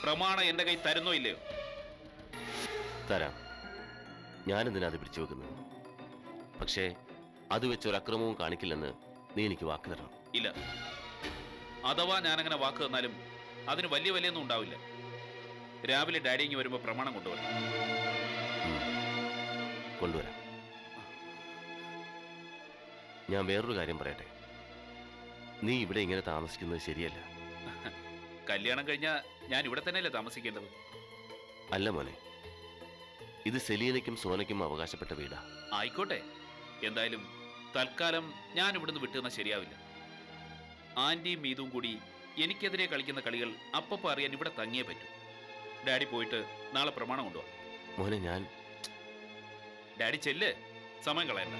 പ്രമാണം എന്റെ കൈ തരുന്നോ ഇല്ലയോ തരാം ഞാനെന്തിനാ അത് പിടിച്ചു വെക്കുന്നത് പക്ഷേ അത് വെച്ച് ഒരു അക്രമവും കാണിക്കില്ലെന്ന് നീ എനിക്ക് വാക്ക് തരണം ഇല്ല അഥവാ ഞാനങ്ങനെ വാക്ക് തന്നാലും അതിന് വലിയ വിലയൊന്നും ഉണ്ടാവില്ല രാവിലെ ഡാഡി ഇങ്ങ് വരുമ്പോൾ പ്രമാണം കൊണ്ടുവരണം കൊണ്ടുവരാം ഞാൻ വേറൊരു കാര്യം പറയട്ടെ നീ ഇവിടെ ഇങ്ങനെ താമസിക്കുന്നത് ശരിയല്ല കല്യാണം കഴിഞ്ഞാൽ ഞാൻ ഇവിടെ തന്നെയല്ലേ താമസിക്കേണ്ടത് അല്ല മോനെ ഇത് സെലീനയ്ക്കും സോനയ്ക്കും അവകാശപ്പെട്ട വീടാ ആയിക്കോട്ടെ എന്തായാലും തൽക്കാലം ഞാൻ ഇവിടുന്ന് വിട്ടുന്ന ശരിയാവില്ല ആന്റിയും മീതും കൂടി എനിക്കെതിരെ കളിക്കുന്ന കളികൾ അപ്പപ്പോ അറിയാൻ ഇവിടെ തങ്ങിയേ പറ്റൂ ഡാഡി പോയിട്ട് നാളെ പ്രമാണം കൊണ്ടുപോവാം മോനെ ഞാൻ ഡാഡി ചെല്ല് സമയം കളയണ്ട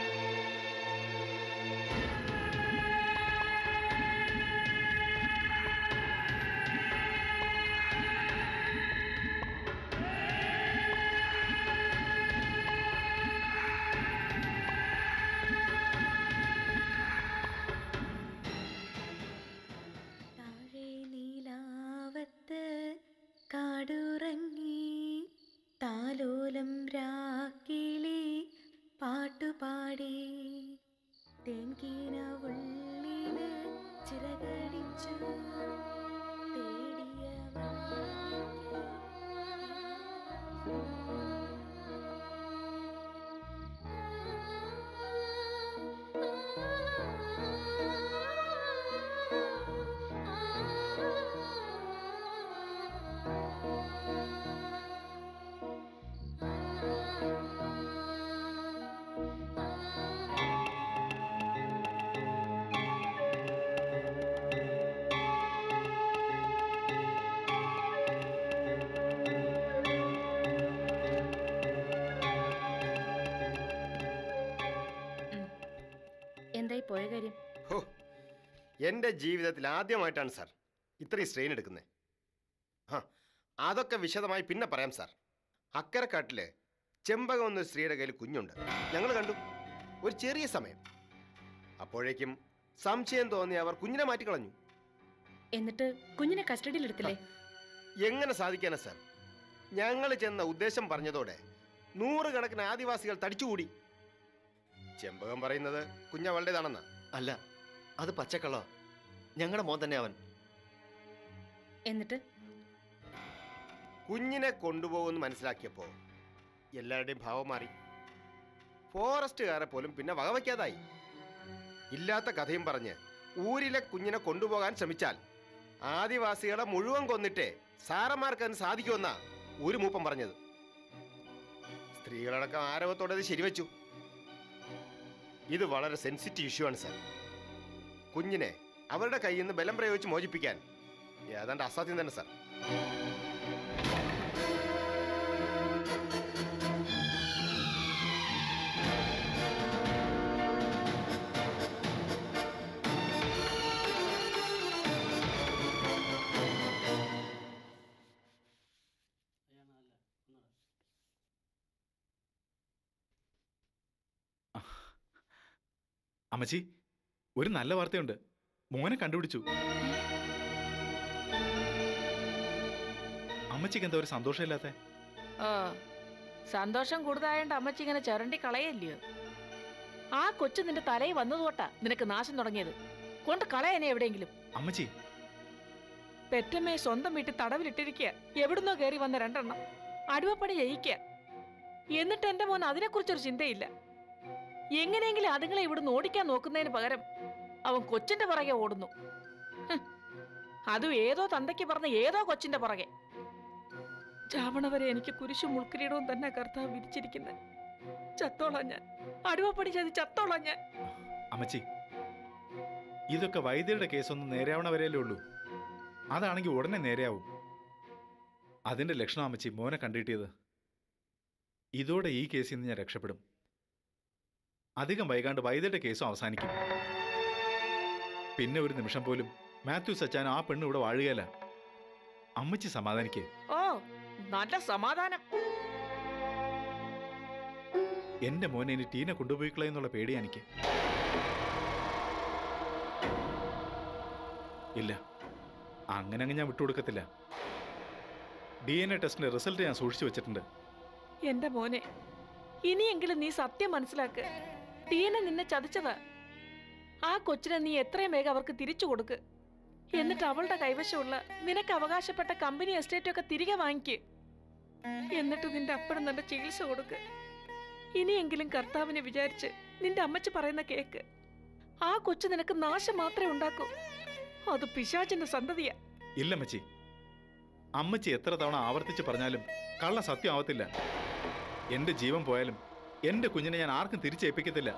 താഴെ നീലാവത്ത് കാടുറങ്ങി താലോലം രാക്കിളി പാട്ടുപാടി തേൻകീന ഉള്ളില് ചിറകടിച്ചു എന്തായി പോയ കാര്യം ഹോ എൻ്റെ ജീവിതത്തിൽ ആദ്യമായിട്ടാണ് സാർ ഇത്രയും സ്ട്രെയിൻ എടുക്കുന്നത് ആ അതൊക്കെ വിശദമായി പിന്നെ പറയാം സാർ അക്കരക്കാട്ടില് ചെമ്പകം എന്നൊരു സ്ത്രീയുടെ കയ്യിൽ കുഞ്ഞുണ്ട് ഞങ്ങൾ കണ്ടു ഒരു ചെറിയ സമയം അപ്പോഴേക്കും സംശയം തോന്നി അവർ കുഞ്ഞിനെ മാറ്റിക്കളഞ്ഞു എന്നിട്ട് കുഞ്ഞിനെ കസ്റ്റഡിയിൽ എടുത്തില്ലേ എങ്ങനെ സാധിക്കാനാ സാർ ഞങ്ങൾ ചെന്ന ഉദ്ദേശം പറഞ്ഞതോടെ നൂറുകണക്കിന് ആദിവാസികൾ തടിച്ചുകൂടി ചെമ്പകം പറയുന്നത് കുഞ്ഞവളുടേതാണെന്നാ അല്ല അത് പച്ചക്കള്ള ഞങ്ങളുടെ മോൻ തന്നെ അവൻ എന്നിട്ട് കുഞ്ഞിനെ കൊണ്ടുപോകുമെന്ന് മനസ്സിലാക്കിയപ്പോൾ എല്ലാവരുടെയും ഭാവം മാറി ഫോറസ്റ്റുകാരെ പോലും പിന്നെ വകവയ്ക്കാതായി ഇല്ലാത്ത കഥയും പറഞ്ഞ് ഊരിലെ കുഞ്ഞിനെ കൊണ്ടുപോകാൻ ശ്രമിച്ചാൽ ആദിവാസികളെ മുഴുവൻ കൊന്നിട്ടേ സാറന്മാർക്ക് അതിന് സാധിക്കുമെന്നാ ഒരു മൂപ്പം പറഞ്ഞത് സ്ത്രീകളടക്കം ആരവത്തോടെ അത് ശരിവെച്ചു ഇത് വളരെ സെൻസിറ്റീവ് ഇഷ്യൂ ആണ് സാർ കുഞ്ഞിനെ അവരുടെ കയ്യിൽ നിന്ന് ബലം പ്രയോഗിച്ച് മോചിപ്പിക്കാൻ ഏതാണ്ട് അസാധ്യം തന്നെ സാർ അമ്മച്ചി ഒരു നല്ല വാർത്തയുണ്ട് മോനെ കണ്ടുപിടിച്ചു അമ്മച്ചിക്ക് എന്താ ഒരു സന്തോഷമില്ലാത്ത ഓ സന്തോഷം കൂടുതലായോണ്ട് അമ്മച്ചി ഇങ്ങനെ ചുരണ്ടി കളയല്ലയോ ആ കൊച്ചു നിന്റെ തലയിൽ വന്നത് തൊട്ടാ നിനക്ക് നാശം തുടങ്ങിയത് കൊണ്ട് കളയനെ എവിടെയെങ്കിലും അമ്മച്ചി പെറ്റമ്മയെ സ്വന്തം വീട്ടിൽ തടവിലിട്ടിരിക്കുക എവിടുന്നോ കയറി വന്ന രണ്ടെണ്ണം അടിവപ്പണി ജയിക്കുക എന്നിട്ട് എന്റെ മോൻ അതിനെക്കുറിച്ചൊരു ചിന്തയില്ല എങ്ങനെയെങ്കിലും അതുങ്ങളെ ഇവിടുന്ന് ഓടിക്കാൻ നോക്കുന്നതിന് പകരം അവൻ കൊച്ചിന്റെ പുറകെ ഓടുന്നു ഹ്. അതും ഏതോ തന്തയ്ക്ക് പറഞ്ഞ ഏതോ കൊച്ചിന്റെ പുറകെ ചാവണവരെ എനിക്ക് കുരിശും മുൾക്കിരീടവും തന്നെ കർത്താവ് വിരിച്ചിരിക്കുന്നത് ചത്തോളാം ഞാൻ അടിവപ്പണി ചെയ്ത് ചത്തോളാം ഞാൻ അമ്മച്ചി ഇതൊക്കെ വൈദ്യരുടെ കേസൊന്നും നേരെയാവണ വരെയല്ലേ ഉള്ളൂ അതാണെങ്കിൽ ഉടനെ നേരെയാവും അതിന്റെ ലക്ഷണം അമ്മച്ചി മോനെ കണ്ടിട്ടിയത് ഇതോടെ ഈ കേസിൽ നിന്ന് ഞാൻ രക്ഷപ്പെടും അധികം വൈകാണ്ട് വൈദ്യരുടെ കേസും അവസാനിക്കും പിന്നെ ഒരു നിമിഷം പോലും മാത്യു സച്ചാൻ ആ പെണ്ണ് ഇവിടെ വാഴുകയല്ല അമ്മച്ചി സമാധാനിക്കേ ഓ നല്ല സമാധാനം എന്റെ മോനെ ഇനി ടീനെ കൊണ്ടുപോയിക്കളയെന്നുള്ള പേടിയാ എനിക്ക് ഇല്ല അങ്ങനെ അങ്ങ് ഞാൻ വിട്ടുകൊടുക്കത്തില്ല ഡി എൻ എ ടെസ്റ്റിന്റെ റിസൾട്ട് ഞാൻ സൂക്ഷിച്ചു വെച്ചിട്ടുണ്ട് എന്റെ മോനെ ഇനിയെങ്കിലും നീ സത്യം മനസ്സിലാക്ക് ടീന നിന്നെ ചതിച്ചതാ ആ കൊച്ചിനെ നീ എത്രയും വേഗം അവർക്ക് തിരിച്ചു കൊടുക്ക് എന്നിട്ട് അവളുടെ കൈവശമുള്ള നിനക്ക് അവകാശപ്പെട്ട കമ്പനി എസ്റ്റേറ്റ് ഒക്കെ തിരികെ വാങ്ങിക്ക് എന്നിട്ട് നിന്റെ അപ്പഴും നല്ല ചികിത്സ കൊടുക്ക് ഇനിയെങ്കിലും കർത്താവിനെ വിചാരിച്ച് നിന്റെ അമ്മച്ചി പറയുന്ന കേക്ക് ആ കൊച്ചു നിനക്ക് നാശം മാത്രമേ ഉണ്ടാക്കൂ അത് പിശാചിന്റെ സന്തതിയാ ഇല്ല മച്ചി അമ്മച്ചി എത്ര തവണ ആവർത്തിച്ച് പറഞ്ഞാലും കള്ള സത്യം ആവത്തില്ല എന്റെ ജീവൻ പോയാലും എന്റെ കുഞ്ഞിനെ ഞാൻ ആർക്കും തിരിച്ചേൽപ്പിക്കത്തില്ല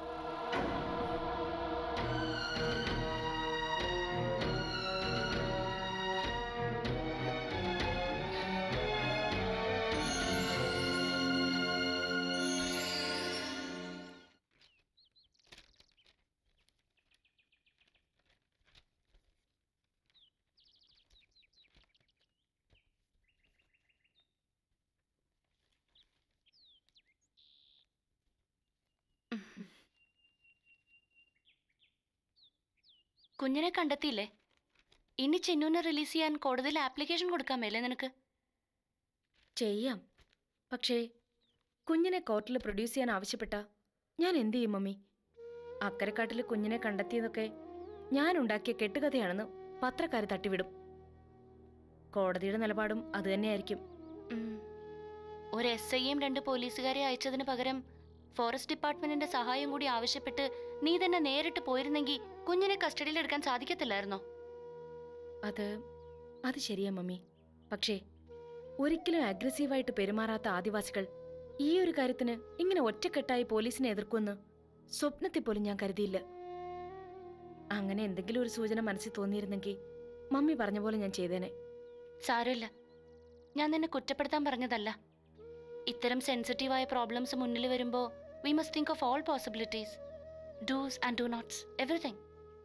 കുഞ്ഞിനെ കണ്ടെത്തിയില്ലേ ഇനി ചിന്നുവിനെ റിലീസ് ചെയ്യാൻ കോടതിയിൽ ആപ്ലിക്കേഷൻ കൊടുക്കാൻ മേലേ നിനക്ക് ചെയ്യാം പക്ഷേ കുഞ്ഞിനെ കോർട്ടിൽ പ്രൊഡ്യൂസ് ചെയ്യാൻ ആവശ്യപ്പെട്ട ഞാൻ എന്തു ചെയ്യും മമ്മി അക്കരക്കാട്ടിൽ കുഞ്ഞിനെ കണ്ടെത്തിയതൊക്കെ ഞാൻ ഉണ്ടാക്കിയ കെട്ടുകഥയാണെന്ന് പത്രക്കാർ തട്ടിവിടും കോടതിയുടെ നിലപാടും അതുതന്നെയായിരിക്കും ഉം. ഒരു എസ് ഐയും രണ്ട് പോലീസുകാരെ അയച്ചതിന് പകരം ഫോറസ്റ്റ് ഡിപ്പാർട്ട്മെന്റിന്റെ സഹായം കൂടി ആവശ്യപ്പെട്ട് നീ തന്നെ നേരിട്ട് പോയിരുന്നെങ്കിൽ കുഞ്ഞിനെ കസ്റ്റഡിയിൽ എടുക്കാൻ സാധിക്കത്തില്ലായിരുന്നോ അത് അത് ശരിയാ മമ്മി പക്ഷേ ഒരിക്കലും അഗ്രസീവായിട്ട് പെരുമാറാത്ത ആദിവാസികൾ ഈ ഒരു കാര്യത്തിന് ഇങ്ങനെ ഒറ്റക്കെട്ടായി പോലീസിനെ എതിർക്കുമെന്ന് സ്വപ്നത്തിൽ പോലും ഞാൻ കരുതിയില്ല അങ്ങനെ എന്തെങ്കിലും ഒരു സൂചന മനസ്സിൽ തോന്നിയിരുന്നെങ്കിൽ മമ്മി പറഞ്ഞ പോലെ ഞാൻ ചെയ്തേനെ സാരമില്ല ഞാൻ നിന്നെ കുറ്റപ്പെടുത്താൻ പറഞ്ഞതല്ല ഇത്തരം സെൻസിറ്റീവായ പ്രോബ്ലംസ് മുന്നിൽ വരുമ്പോൾ we must think of all possibilities dos and do nots everything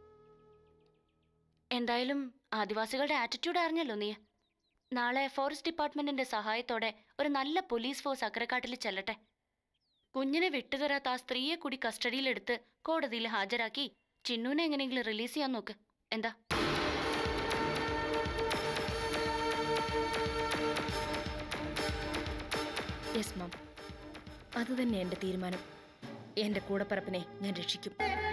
എന്തായാലും ആദിവാസികളുടെ ആറ്റിറ്റ്യൂഡ് അറിഞ്ഞല്ലോ നീ നാളെ ഫോറസ്റ്റ് ഡിപ്പാർട്ട്മെന്റിന്റെ സഹായത്തോടെ ഒരു നല്ല പോലീസ് ഫോഴ്സ് അക്കരക്കാട്ടിൽ ചെല്ലട്ടെ കുഞ്ഞിനെ വിട്ടുതരാത്ത ആ സ്ത്രീയെ കൂടി കസ്റ്റഡിയിലെടുത്ത് കോടതിയിൽ ഹാജരാക്കി ചിന്നുവിനെ എങ്ങനെയെങ്കിലും റിലീസ് ചെയ്യാൻ നോക്ക് എന്താ യെസ് മാം അതുതന്നെ എൻ്റെ തീരുമാനം എൻ്റെ കൂടപ്പറപ്പിനെ ഞാൻ രക്ഷിക്കും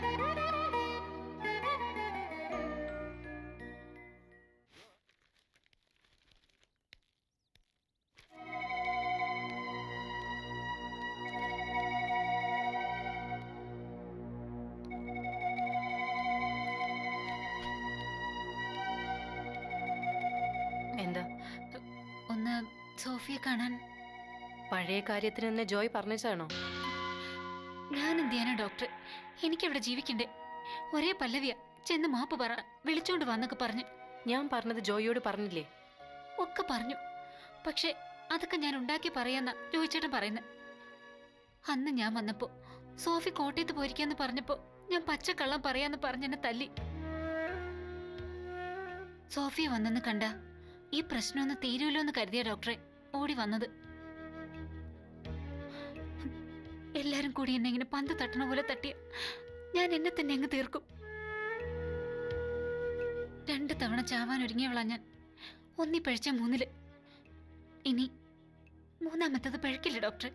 എന്താ ഒന്ന് സോഫിയെ കാണാൻ പഴയ കാര്യത്തിന് തന്നെ ജോയ് പറഞ്ഞാണോ ഞാൻ എന്ത് ചെയ്യാനാ ഡോക്ടർ എനിക്കവിടെ ജീവിക്കണ്ടേ ഒരേ പല്ലവിയ ചെന്ന് മാപ്പ് പറ വിളിച്ചോണ്ട് വന്നൊക്കെ പറഞ്ഞു ഞാൻ പറഞ്ഞത് ജോയിയോട് പറഞ്ഞില്ലേ ഒക്കെ പറഞ്ഞു പക്ഷെ അതൊക്കെ ഞാൻ ഉണ്ടാക്കി പറയാന്ന ചോദിച്ചേട്ടൻ പറയുന്നത് അന്ന് ഞാൻ വന്നപ്പോ സോഫി കോട്ടയത്ത് പോയിരിക്കാന്ന് പറഞ്ഞപ്പോ ഞാൻ പച്ചക്കള്ളം പറയാന്ന് പറഞ്ഞെന്നെ തല്ലി സോഫിയ വന്നെന്ന് കണ്ട ഈ പ്രശ്നമൊന്ന് തീരുമല്ലോ എന്ന് കരുതിയ ഡോക്ടറെ ഓടി വന്നത് എല്ലാരും കൂടി എന്നെ ഇങ്ങനെ പന്ത് തട്ടണ പോലെ തട്ടിയ ഞാൻ എന്നെ തന്നെ അങ്ങ് തീർക്കും രണ്ട് തവണ ചാവാൻ ഒരുങ്ങിയവളാ ഞാൻ ഒന്നി പഴിച്ച മൂന്നില് ഇനി മൂന്നാമത്തത് പഴുക്കില്ല ഡോക്ടർ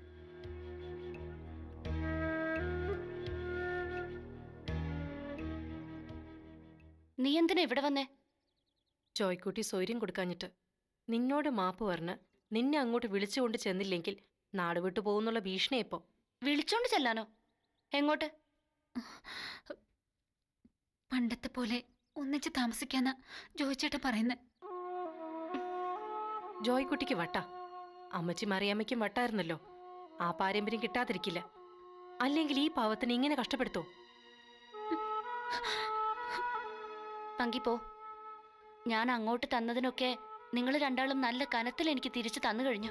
നീ എന്തിനാ ഇവിടെ വന്നേ ജോയ്ക്കുട്ടി സ്വൈര്യം കൊടുക്കാഞ്ഞിട്ട് നിന്നോട് മാപ്പ് പറഞ്ഞ് നിന്നെ അങ്ങോട്ട് വിളിച്ചുകൊണ്ട് ചെന്നില്ലെങ്കിൽ നാട് വിട്ടു പോകുന്നുള്ള ഭീഷണി ഇപ്പോ വിളിച്ചോണ്ട് ചെല്ലാനോ എങ്ങോട്ട് പണ്ടത്തെ പോലെ ഒന്നിച്ച് താമസിക്കാന്നാ ജോയിച്ചേട്ടൻ പറയുന്നത് ജോയ്ക്കുട്ടിക്ക് വട്ട അമ്മച്ചി മറിയാമ്മയ്ക്കും വട്ടായിരുന്നല്ലോ ആ പാരമ്പര്യം കിട്ടാതിരിക്കില്ല അല്ലെങ്കിൽ ഈ പാവത്തിന് ഇങ്ങനെ കഷ്ടപ്പെടുത്തോ പങ്കിപ്പോ ഞാൻ അങ്ങോട്ട് തന്നതിനൊക്കെ നിങ്ങൾ രണ്ടാളും നല്ല കനത്തിൽ എനിക്ക് തിരിച്ചു തന്നു കഴിഞ്ഞു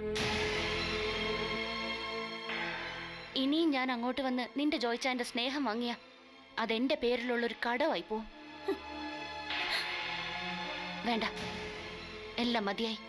ഇനിയും ഞാൻ അങ്ങോട്ട് വന്ന് നിന്റെ ജോയിച്ചാന്റെ സ്നേഹം വാങ്ങിയ അതെന്റെ പേരിലുള്ള ഒരു കടമായി പോവും ഹും. വേണ്ട എല്ലാം മതിയായി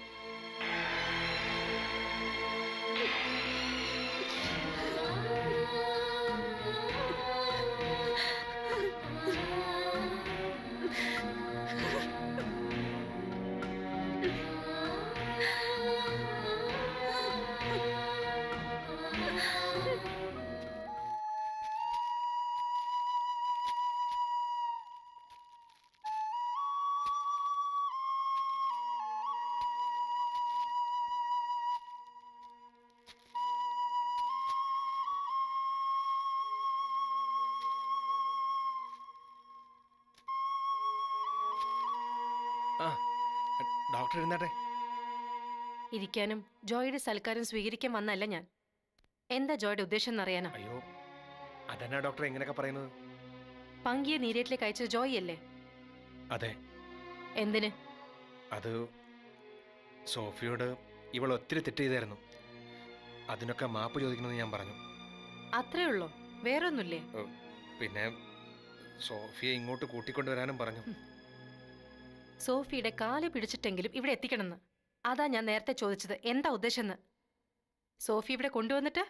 ഡോക്ടർ ഇരുന്നാട്ടെ ഇരിക്കാനും ജോയുടെ സൽക്കാരം സ്വീകരിക്കാൻ വന്നല്ല ഞാൻ എന്താ ജോയുടെ ഉദ്ദേശം എന്നറിയാനാ അയ്യോ അതെന്നാ ഡോക്ടർ എങ്ങനെയൊക്കെ പറയുന്നത് പങ്കിയെ നീരേറ്റിലേക്ക് അയച്ചത് ജോയി അല്ലേ അതെ എന്തിന് അത് സോഫിയോട് ഇവൾ ഒത്തിരി തെറ്റ് ചെയ്തായിരുന്നു അതിനൊക്കെ മാപ്പ് ചോദിക്കണമെന്ന് ഞാൻ പറഞ്ഞു അത്രേ ഉള്ളോ വേറൊന്നുമില്ലേ പിന്നെ സോഫിയെ ഇങ്ങോട്ട് കൂട്ടിക്കൊണ്ടുവരാനും പറഞ്ഞു സോഫിയുടെ കാല് പിടിച്ചിട്ടെങ്കിലും ഇവിടെ എത്തിക്കണമെന്ന് അതാ ഞാൻ നേരത്തെ ചോദിച്ചത് എന്താ ഉദ്ദേശം സോഫി ഇവിടെ കൊണ്ടുവന്നിട്ട്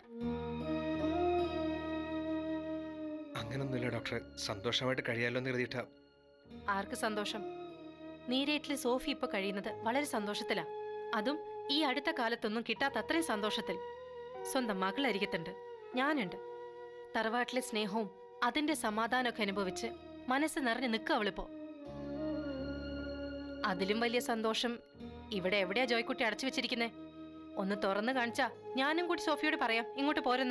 അങ്ങനൊന്നുമില്ല ഡോക്ടറെ സന്തോഷമായിട്ട് കഴിയാലോ എന്ന് കരുതിയിട്ടാ ആർക്ക് സന്തോഷം നീരേറ്റിൽ സോഫി ഇപ്പൊ കഴിയുന്നത് വളരെ സന്തോഷത്തിലാ അതും ഈ അടുത്ത കാലത്തൊന്നും കിട്ടാത്ത അത്രയും സന്തോഷത്തിൽ സ്വന്തം മകളരികത്തുണ്ട് ഞാനുണ്ട് തറവാട്ടിലെ സ്നേഹവും അതിന്റെ സമാധാനമൊക്കെ അനുഭവിച്ച് മനസ്സ് നിറഞ്ഞു നിൽക്കുക അവളിപ്പോ അതിലും വലിയ സന്തോഷം ഇവിടെ എവിടെയാ ജോയ്ക്കുട്ടി അടച്ചു വെച്ചിരിക്കുന്നേ ഒന്ന് തുറന്നു കാണിച്ചാ ഞാനും കൂടി സോഫിയോട് പറയാം ഇങ്ങോട്ട് പോരെന്ന്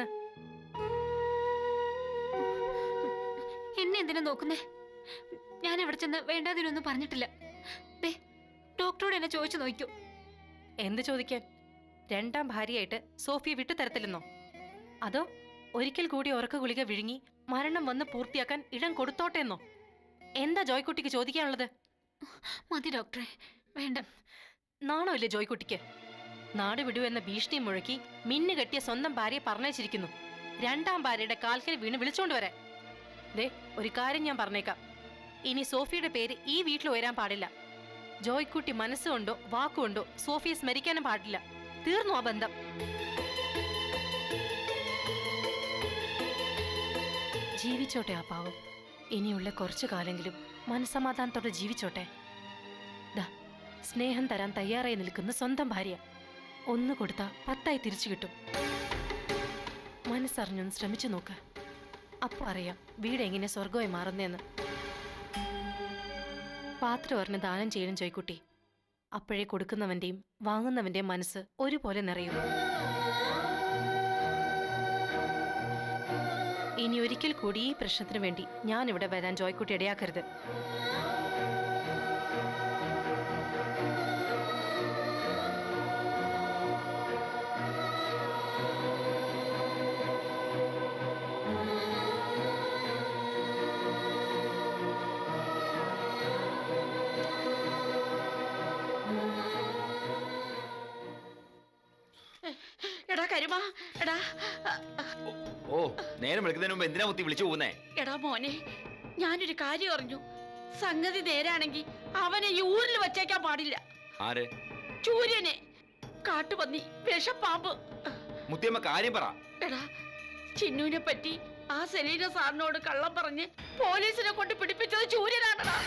എന്നെ എന്തിനാ നോക്കുന്നേ ഞാൻ അവിടെ ചെന്ന് വേണ്ടാതിനൊന്നും പറഞ്ഞിട്ടില്ല ദേ ഡോക്ടറോട് എന്നെ ചോദിച്ചു നോക്കൂ എന്ത് ചോദിക്കാൻ രണ്ടാം ഭാര്യയായിട്ട് സോഫിയെ വിട്ടുതരത്തില്ലെന്നോ അതോ ഒരിക്കൽ കൂടി ഉറക്ക ഗുളിക വിഴുങ്ങി മരണം വന്ന് പൂർത്തിയാക്കാൻ ഇടം കൊടുത്തോട്ടെന്നോ എന്താ ജോയ്ക്കുട്ടിക്ക് ചോദിക്കാനുള്ളത് മതി ഡോക്ടറെ വേണ്ട നാണോ ഇല്ലേ ജോയ്ക്കുട്ടിക്ക് നാട് വിടൂ എന്ന ഭീഷണി മുഴക്കി മിന്നു കെട്ടിയ സ്വന്തം ഭാര്യയെ പറഞ്ഞയച്ചിരിക്കുന്നു രണ്ടാം ഭാര്യയുടെ കാൽക്കൽ വീണ് വിളിച്ചോണ്ട് വരാൻ ദേ ഒരു കാര്യം ഞാൻ പറഞ്ഞേക്കാം ഇനി സോഫിയുടെ പേര് ഈ വീട്ടിൽ ഉയരാൻ പാടില്ല ജോയ്ക്കുട്ടി മനസ്സുകൊണ്ടോ വാക്കുകൊണ്ടോ സോഫിയെ സ്മരിക്കാനും പാടില്ല തീർന്നു ആ ബന്ധം ജീവിച്ചോട്ടെ ആ പാവം ഇനിയുള്ള കുറച്ചു കാലെങ്കിലും മനസമാധാനത്തോടെ ജീവിച്ചോട്ടെ ദാ സ്നേഹം തരാൻ തയ്യാറായി നിൽക്കുന്ന സ്വന്തം ഭാര്യ ഒന്ന് കൊടുത്താ പത്തായി തിരിച്ചു കിട്ടും മനസ്സറിഞ്ഞൊന്ന് ശ്രമിച്ചു നോക്ക് അപ്പൊ അറിയാം വീട് എങ്ങനെ സ്വർഗമായി മാറുന്നേന്ന് പാത്രം ഒരെണ്ണം ദാനം ചെയ്യണം ചോയ്ക്കുട്ടി അപ്പോഴേ കൊടുക്കുന്നവന്റെയും വാങ്ങുന്നവന്റെയും മനസ്സ് ഒരുപോലെ നിറയും ഇനി ഒരിക്കൽ കൂടി ഈ പ്രശ്നത്തിന് വേണ്ടി ഞാൻ ഇവിടെ വരാൻ ജോയ്ക്കുട്ടി ഇടയാക്കരുത് എടാ കരുമാ എടാ ഓ നേരം വിളിക്കുന്നതിന് മുമ്പ് എന്തിനാ മുത്തി വിളിച്ചു പോകുന്നേ എടാ മോനെ ഞാനൊരു കാര്യം അറിഞ്ഞു സംഗതി നേരാണെങ്കിൽ അവനെ ഈ ഊരിൽ വച്ചേക്കാൻ പാടില്ല ആര് ചൂര്യനെ കാട്ടുപന്നി വിഷപ്പാമ്പ് മുത്തിയമ്മ കാര്യം പറ എടാ ചിന്നുവിനെ പറ്റി ആ സെലീന സാറിനോട് കള്ളം പറഞ്ഞ് പോലീസിനെ കൊണ്ട് പിടിപ്പിച്ചത് ചൂര്യനാണടാ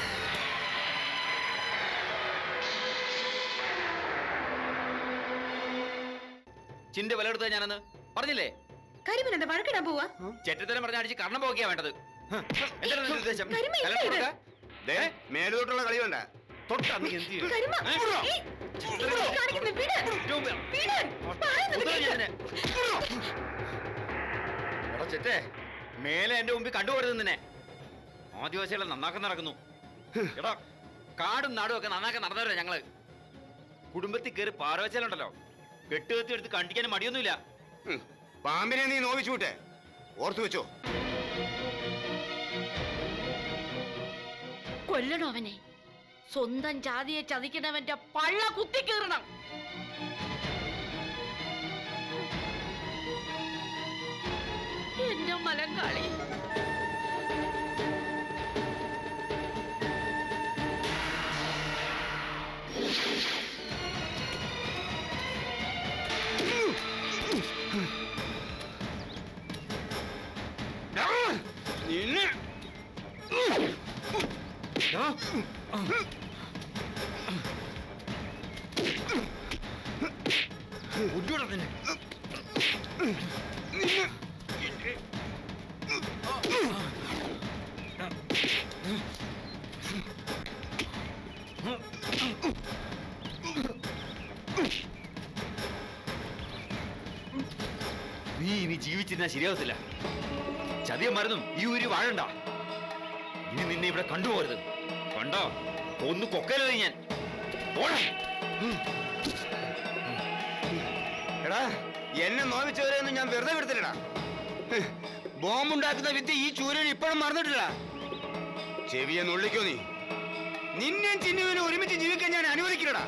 ചിന്റെ വില എടുത്തത് ഞാനെന്ന് പറഞ്ഞില്ലേ കരിമൻ എന്താ വഴക്കിടാൻ പോവാ ചെറ്റത്തരം പറഞ്ഞ അടിച്ച് കർണം പോക്കിയാ വേണ്ടത് ഹ്, എന്താണ് നിന്റെ ഉദ്ദേശം കരിമ, കലം എന്താ ഇത്? കൊടുക്ക? ദേ, മേലോട്ടുള്ള കളി വേണ്ട തൊട്ടാ നീ എന്ത് ചെയ്യും? കരിമ, ഏ? ഏയ്, ഇവിടെ കാണിക്കുന്നെ, വിട്, ഏറ്റവും വേ- വിട്, പറയുന്നത് ഉത്തരം കേൾക്ക്. ഞാൻ തന്നെ. എടാ ചെറ്റേ മേലെ എന്റെ മുമ്പിൽ കണ്ടുപോരുത് നിന്നെ ആദിവാസികളെ നന്നാക്കാൻ നടക്കുന്നു എടാ കാടും നാടും ഒക്കെ നന്നാക്കാൻ നടന്നവരാ ഞങ്ങള് കുടുംബത്തിൽ കയറി പാറവച്ചാലുണ്ടല്ലോ വെട്ടുകത്തി എടുത്ത് കണ്ടിക്കാൻ മടിയൊന്നുമില്ല പാമ്പിനെ നീ നോവിച്ചു വിട്ടെ ഓർത്തു വെച്ചോ കൊല്ലണം അവനെ സ്വന്തം ജാതിയെ ചതിക്കണവന്റെ പള്ള കുത്തിക്കീറണം എന്റെ മലങ്കാളി നിന്നെ ഉജ്ജോടാ നിന്നെ നീ ഇനി ജീവിച്ചിരുന്നാ ശരിയാവത്തില്ല ചതിയം മരുന്നും ഈ ഊരി വാഴണ്ട ഇനി നിന്നെ ഇവിടെ കണ്ടുപോകരുത് കണ്ടോ ഒന്ന് കൊക്കരുത് ഞാൻ എടാ എന്നെ നോവിച്ചവരെയൊന്നും ഞാൻ വെറുതെ വിടത്തില്ലടാ ബോംബുണ്ടാക്കുന്ന വിദ്യ ഈ ചൂരൻ ഇപ്പോഴും മറന്നിട്ടില്ല ചെവിയെ നുള്ളിക്കോ നീ നിന്നെയും ചിന്നുവിനെ ഒരുമിച്ച് ജീവിക്കാൻ ഞാൻ അനുവദിക്കില്ലടാ